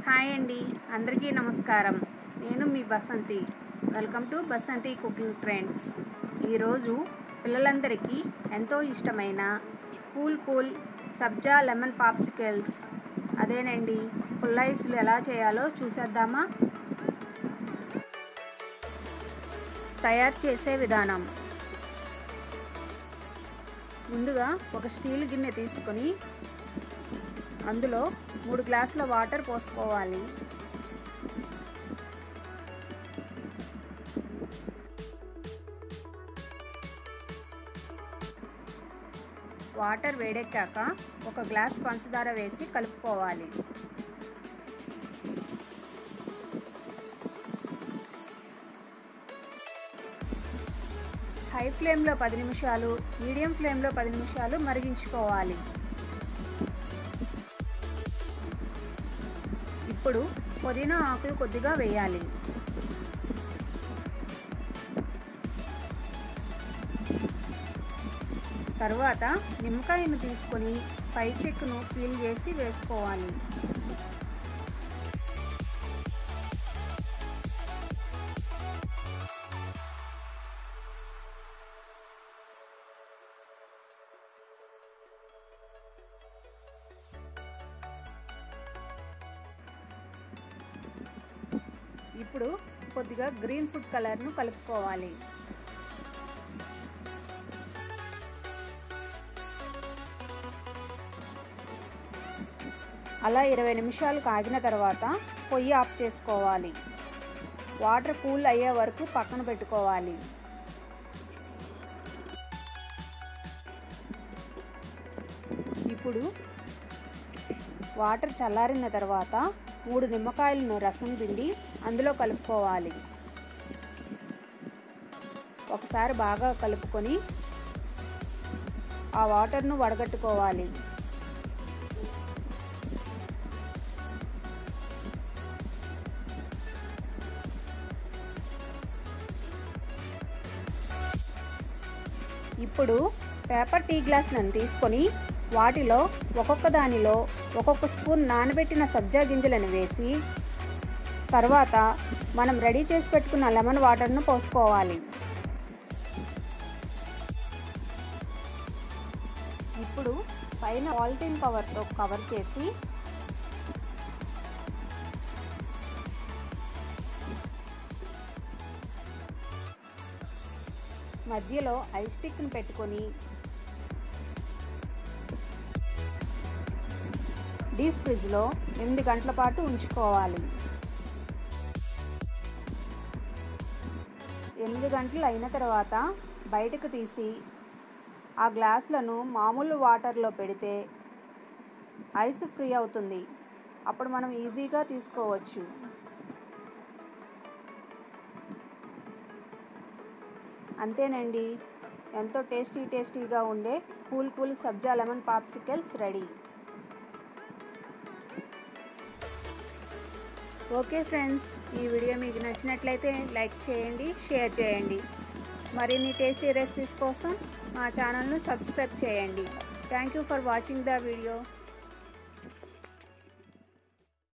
hi అండి అందరికీ నమస్కారం నేను మీ Basanthi welcome to Basanthi cooking trends ఈరోజు పిల్లలందరికీ ఎంతో ఇష్టమైన cool cool sabja lemon popsicles అదేనండి పుల్లైసులు ఎలా చేయాలో చూసేద్దామా తయారు చేసే విధానం ముందుగా ఒక స్టీల్ గిన్నె తీసుకొని అందులో మూడు గ్లాసుల వాటర్ పోసుకోవాలి వాటర్ వేడెక్కాక ఒక గ్లాస్ పంచదార వేసి కలుపుకోవాలి హై ఫ్లేమ్లో పది నిమిషాలు మీడియం ఫ్లేమ్లో పది నిమిషాలు మరిగించుకోవాలి ఇప్పుడు పుదీనా ఆకులు కొద్దిగా వేయాలి తరువాత నిమ్మకాయను తీసుకొని పై చెక్కును పీల్ చేసి వేసుకోవాలి ఇప్పుడు కొద్దిగా గ్రీన్ ఫుడ్ కలర్ను కలుపుకోవాలి అలా ఇరవై నిమిషాలు కాగిన తర్వాత పొయ్యి ఆఫ్ చేసుకోవాలి వాటర్ కూల్ అయ్యే వరకు పక్కన పెట్టుకోవాలి ఇప్పుడు వాటర్ చల్లారిన తర్వాత మూడు నిమ్మకాయలను రసం పిండి అందులో కలుపుకోవాలి ఒకసారి బాగా కలుపుకొని ఆ వాటర్ను వడగట్టుకోవాలి ఇప్పుడు పేపర్ టీ గ్లాసులను తీసుకొని వాటిలో ఒక్కొక్క దానిలో ఒక్కొక్క స్పూన్ నానబెట్టిన సబ్జా గింజలను వేసి తర్వాత మనం రెడీ చేసి పెట్టుకున్న లెమన్ వాటర్ను పోసుకోవాలి ఇప్పుడు పైన పాలిథిన్ కవర్తో కవర్ చేసి మధ్యలో ఐస్ స్టిక్ని పెట్టుకొని డీప్ ఫ్రిడ్జ్లో ఎనిమిది గంటల పాటు ఉంచుకోవాలి ఎనిమిది గంటలు అయిన తర్వాత బయటకు తీసి ఆ గ్లాసులను మామూలు వాటర్లో పెడితే ఐస్ ఫ్రీ అవుతుంది అప్పుడు మనం ఈజీగా తీసుకోవచ్చు అంతేనండి ఎంతో టేస్టీ టేస్టీగా ఉండే cool cool sabja lemon popsicles ready okay friends ఈ వీడియో మీకు నచ్చినట్లయితే లైక్ చేయండి షేర్ చేయండి మరిన్ని టేస్టీ రెసిపీస్ కోసం మా ఛానల్ను సబ్స్క్రైబ్ చేయండి thank you for watching the video